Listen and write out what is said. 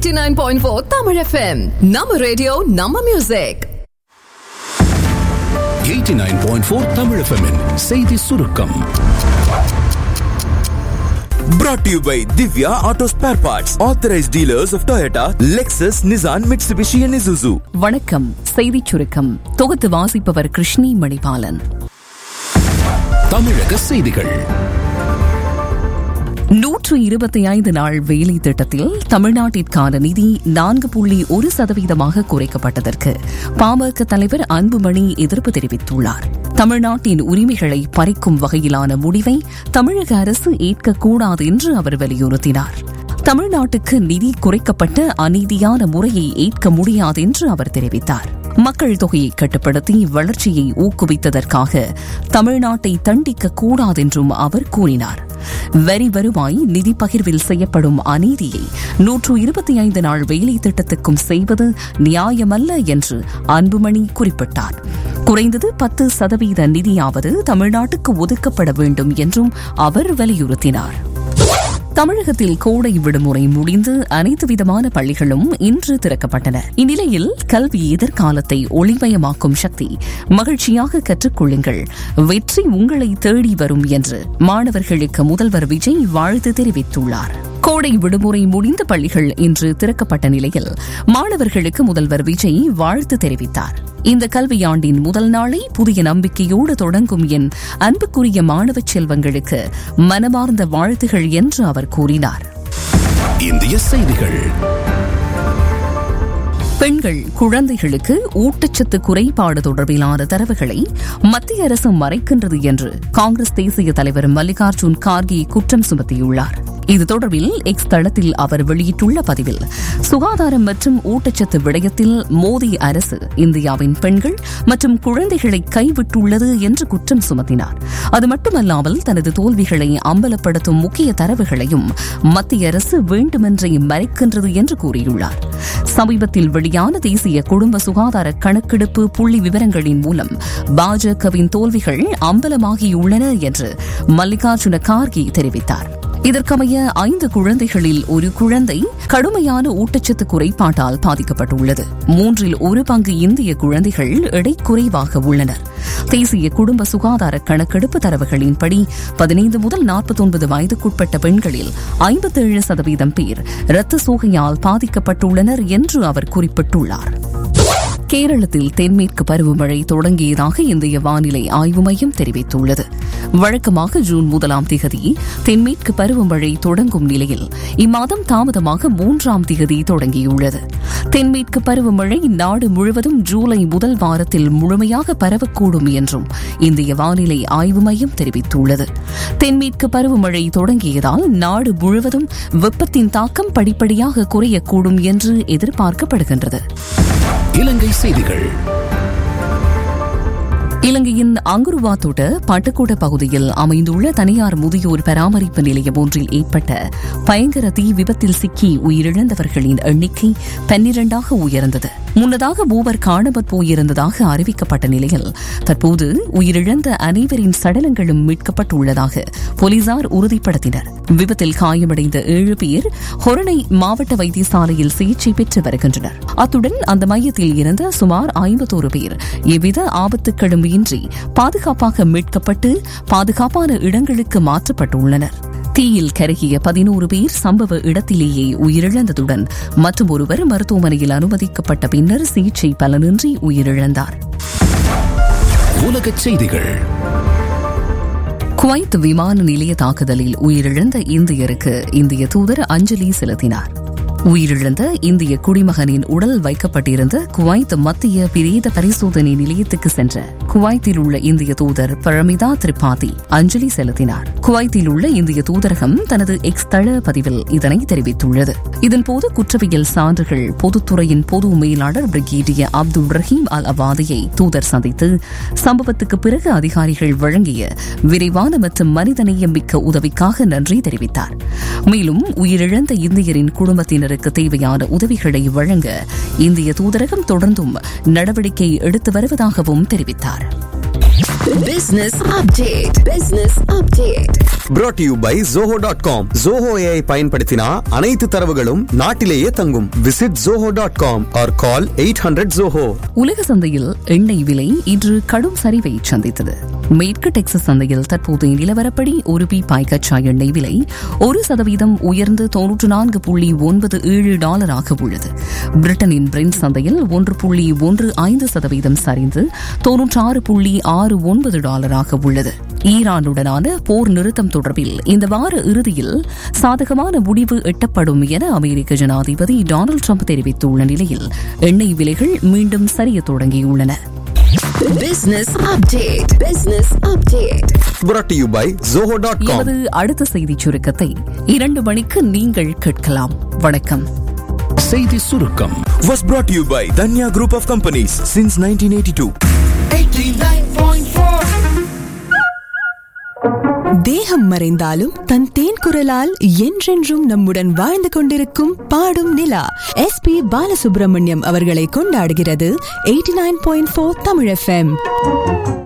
89.4 Tamil FM நம்ம radio நம்ம music 89.4 Tamil FM -இன் செய்தி சுருக்கம் Brought to you by Divya Auto Spare Parts, authorized dealers of Toyota, Lexus, Nissan, Mitsubishi, and Isuzu. வணக்கம் செய்திச் சுருக்கம் தொகுத்து வாசிப்பவர் கிருஷ்ணி மணிபாலன் தமிழக செய்திகள் நூற்று இருபத்தி ஐந்து நாள் வேலை திட்டத்தில் தமிழ்நாட்டிற்கான நிதி நான்கு புள்ளி ஒரு சதவீதமாக குறைக்கப்பட்டதற்கு பாமக தலைவர் அன்புமணி எதிர்ப்பு தெரிவித்துள்ளார் தமிழ்நாட்டின் உரிமைகளை பறிக்கும் வகையிலான முடிவை தமிழக அரசு ஏற்கக்கூடாது என்று அவர் வலியுறுத்தினார் தமிழ்நாட்டுக்கு நிதி குறைக்கப்பட்ட அநீதியான முறையை ஏற்க முடியாது என்று அவர் தெரிவித்தார் மக்கள் தொகையை கட்டுப்படுத்தி வளர்ச்சியை ஊக்குவித்ததற்காக தமிழ்நாட்டை தண்டிக்க கூடாதென்றும் அவர் கூறினார் வரி வருவாய் நிதி பகிர்வில் செய்யப்படும் அநீதியை நூற்று இருபத்தி ஐந்து நாள் வேலை திட்டத்துக்கும் செய்வது நியாயமல்ல என்று அன்புமணி குறிப்பிட்டார் குறைந்தது பத்து சதவீத நிதியாவது தமிழ்நாட்டுக்கு ஒதுக்கப்பட வேண்டும் என்றும் அவர் வலியுறுத்தினார் தமிழகத்தில் கோடை விடுமுறை முடிந்து அனைத்து விதமான பள்ளிகளும் இன்று திறக்கப்பட்டன இந்நிலையில் கல்வி எதிர்காலத்தை ஒளிமயமாக்கும் சக்தி மகிழ்ச்சியாக கற்றுக்கொள்ளுங்கள் வெற்றி உங்களை தேடி வரும் என்று மாணவர்களுக்கு முதல்வர் விஜய் வாழ்த்து தெரிவித்துள்ளார் கோடை விடுமுறை முடிந்த பள்ளிகள் இன்று திறக்கப்பட்ட நிலையில் மாணவர்களுக்கு முதல்வர் விஜய் வாழ்த்து தெரிவித்தார் இந்த கல்வியாண்டின் முதல் நாளை புதிய நம்பிக்கையோடு தொடங்கும் என் அன்புக்குரிய மாணவ செல்வங்களுக்கு மனமார்ந்த வாழ்த்துகள் என்று அவர் கூறினார் இந்திய செய்திகள் பெண்கள் குழந்தைகளுக்கு ஊட்டச்சத்து குறைபாடு தொடர்பிலான தரவுகளை மத்திய அரசு மறைக்கின்றது என்று காங்கிரஸ் தேசிய தலைவர் மல்லிகார்ஜுன் கார்கே குற்றம் சுமத்தியுள்ளார் இது தொடர்பில் எக்ஸ் தளத்தில் அவர் வெளியிட்டுள்ள பதிவில் சுகாதாரம் மற்றும் ஊட்டச்சத்து விடயத்தில் மோடி அரசு இந்தியாவின் பெண்கள் மற்றும் குழந்தைகளை கைவிட்டுள்ளது என்று குற்றம் சுமத்தினார் அது மட்டுமல்லாமல் தனது தோல்விகளை அம்பலப்படுத்தும் முக்கிய தரவுகளையும் மத்திய அரசு வேண்டுமென்றே மறைக்கின்றது என்று கூறியுள்ளார் சமீபத்தில் வெளியான தேசிய குடும்ப சுகாதார கணக்கெடுப்பு புள்ளி விவரங்களின் மூலம் பாஜகவின் தோல்விகள் அம்பலமாகியுள்ளன என்று மல்லிகார்ஜுன கார்கே தெரிவித்தார் இதற்கமைய ஐந்து குழந்தைகளில் ஒரு குழந்தை கடுமையான ஊட்டச்சத்து குறைபாட்டால் பாதிக்கப்பட்டுள்ளது மூன்றில் ஒரு பங்கு இந்திய குழந்தைகள் எடை குறைவாக உள்ளனர் தேசிய குடும்ப சுகாதார கணக்கெடுப்பு தரவுகளின்படி பதினைந்து முதல் நாற்பத்தொன்பது வயதுக்குட்பட்ட பெண்களில் ஐம்பத்தேழு சதவீதம் பேர் இரத்த சோகையால் பாதிக்கப்பட்டுள்ளனர் என்று அவர் குறிப்பிட்டுள்ளார் கேரளத்தில் தென்மேற்கு பருவமழை தொடங்கியதாக இந்திய வானிலை ஆய்வு மையம் தெரிவித்துள்ளது வழக்கமாக ஜூன் முதலாம் திகதி தென்மேற்கு பருவமழை தொடங்கும் நிலையில் இம்மாதம் தாமதமாக மூன்றாம் திகதி தொடங்கியுள்ளது தென்மேற்கு பருவமழை நாடு முழுவதும் ஜூலை முதல் வாரத்தில் முழுமையாக பரவக்கூடும் என்றும் இந்திய வானிலை ஆய்வு மையம் தெரிவித்துள்ளது தென்மேற்கு பருவமழை தொடங்கியதால் நாடு முழுவதும் வெப்பத்தின் தாக்கம் படிப்படியாக குறையக்கூடும் என்று எதிர்பார்க்கப்படுகின்றது இலங்கை செய்திகள் இலங்கையின் அங்குருவாத்தோட்ட பட்டுக்கோட்ட பகுதியில் அமைந்துள்ள தனியார் முதியோர் பராமரிப்பு நிலையம் ஒன்றில் ஏற்பட்ட பயங்கர தீ விபத்தில் சிக்கி உயிரிழந்தவர்களின் எண்ணிக்கை பன்னிரண்டாக உயர்ந்தது முன்னதாக மூவர் காணாமற் போயிருந்ததாக அறிவிக்கப்பட்ட நிலையில் தற்போது உயிரிழந்த அனைவரின் சடலங்களும் மீட்கப்பட்டுள்ளதாக போலீசார் உறுதிப்படுத்தினர் விபத்தில் காயமடைந்த ஏழு பேர் ஹொரணை மாவட்ட வைத்தியசாலையில் சிகிச்சை பெற்று வருகின்றனர் அத்துடன் அந்த மையத்தில் இருந்த சுமார் ஐம்பத்தோரு பேர் எவ்வித ஆபத்துக்களும் இன்றி பாதுகாப்பாக மீட்கப்பட்டு பாதுகாப்பான இடங்களுக்கு மாற்றப்பட்டுள்ளனர் தீயில் கருகிய பதினோரு பேர் சம்பவ இடத்திலேயே உயிரிழந்ததுடன் மற்றும் ஒருவர் மருத்துவமனையில் அனுமதிக்கப்பட்ட பின்னர் சிகிச்சை பலனின்றி உயிரிழந்தார் உலகச் செய்திகள் குவைத் விமான நிலைய தாக்குதலில் உயிரிழந்த இந்தியருக்கு இந்திய தூதர் அஞ்சலி செலுத்தினார் உயிரிழந்த இந்திய குடிமகனின் உடல் வைக்கப்பட்டிருந்த குவைத் மத்திய பிரேத பரிசோதனை நிலையத்துக்கு சென்ற குவைத்தில் உள்ள இந்திய தூதர் பரமிதா திரிபாதி அஞ்சலி செலுத்தினார் குவைத்தில் உள்ள இந்திய தூதரகம் தனது எக்ஸ் தள பதிவில் இதனை தெரிவித்துள்ளது இதன்போது குற்றவியல் சான்றுகள் பொதுத்துறையின் பொது மேலாளர் பிரிகேடியர் அப்துல் ரஹீம் அல் அவாதியை தூதர் சந்தித்து சம்பவத்துக்கு பிறகு அதிகாரிகள் வழங்கிய விரைவான மற்றும் மனிதநேயம் மிக்க உதவிக்காக நன்றி தெரிவித்தார் மேலும் உயிரிழந்த இந்தியரின் குடும்பத்தினருக்கு தேவையான உதவிகளை வழங்க இந்திய தூதரகம் தொடர்ந்தும் நடவடிக்கை எடுத்து வருவதாகவும் தெரிவித்தார் Business update. Business update. brought to you by zoho dot com Zoho AI பயன்படுத்தினா அனைத்து தரவுகளும் நாட்டிலேயே தங்கும் visit zoho dot com or call eight hundred Zoho உலக சந்தையில் எண்ணெய் விலை இன்று கடும் சரிவை சந்தித்தது மேற்கு டெக்சஸ் சந்தையில் தற்போதைய நிலவரப்படி ஒரு பீப்பாய் கச்சா எண்ணெய் விலை ஒரு சதவீதம் உயர்ந்து தொன்னூற்று நான்கு புள்ளி ஒன்பது ஏழு டாலராக உள்ளது பிரிட்டனின் பிரெண்ட் சந்தையில் ஒன்று புள்ளி ஒன்று ஐந்து சதவீதம் சரிந்து தொன்னூற்றாறு புள்ளி ஆறு ஒன்பது டாலராக உள்ளது ஈரானுடனான போர் நிறுத்தம் தொடர்பில் இந்த வார இறுதியில் சாதகமான முடிவு எட்டப்படும் என அமெரிக்க ஜனாதிபதி டொனால்டு ட்ரம்ப் தெரிவித்துள்ள நிலையில் எண்ணெய் விலைகள் மீண்டும் சரிய தொடங்கியுள்ளன Business update. Business update. brought to you by zoho dot com எமது அடுத்த செய்திச் சுருக்கத்தை இரண்டு மணிக்கு நீங்கள் கேட்கலாம் வணக்கம் செய்தி சுருக்கம் Was brought to you by Danya Group of Companies since 1982. தேகம் மறைந்தாலும் தன் தேன் குரலால் என்றென்றும் நம்முடன் வாழ்ந்து கொண்டிருக்கும் பாடும் நிலா எஸ் பி பாலசுப்ரமணியம் அவர்களை கொண்டாடுகிறது eighty nine point four Tamil FM